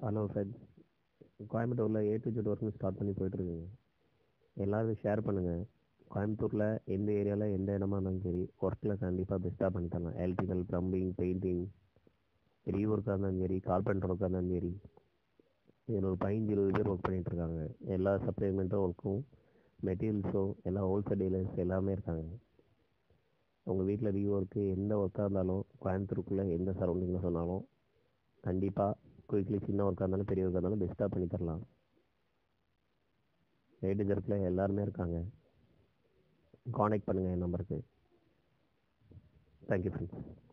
hello friends கோயம்புத்தூரில் A to Z ஒர்க்குன்னு start பண்ணி போயிட்டுருக்குங்க எல்லோரும் ஷேர் பண்ணுங்கள் கோயம்புத்தூரில் எந்த ஏரியாவில் எந்த இடமா இருந்தாலும் சரி ஒர்க்கில் கண்டிப்பாக பெஸ்ட்டாக பண்ணி தரலாம் எலக்ட்ரிக்கல் ப்ளம்பிங் பெயிண்டிங் ரீ ஒர்க்காக இருந்தாலும் சரி கார்பெண்டர் ஒர்க்காக இருந்தாலும் சரி இதில் ஒரு பதினஞ்சு இருபது பேர் ஒர்க் பண்ணிகிட்ருக்காங்க எல்லா சப்ளைமெண்ட்டும் ஒர்க்கும் மெட்டீரியல்ஸும் எல்லா ஹோல்சேல் டீலர்ஸ் எல்லாமே இருக்காங்க உங்கள் வீட்டில் ரீ ஒர்க்கு எந்த ஒர்க்காக இருந்தாலும் கோயம்புத்தூருக்குள்ளே எந்த சரௌண்டிங்கில் சொன்னாலும் கண்டிப்பாக குயிக்லி சின்ன ஒர்க்காக இருந்தாலும் பெரிய ஒர்க்காக இருந்தாலும் பெஸ்ட்டாக பண்ணி தரலாம் ரேட்டு ஜர்க்கில் எல்லாருமே இருக்காங்க காண்டாக்ட் பண்ணுங்கள் என் நம்பருக்கு தேங்க்யூ ஃப்ரெண்ட்ஸ்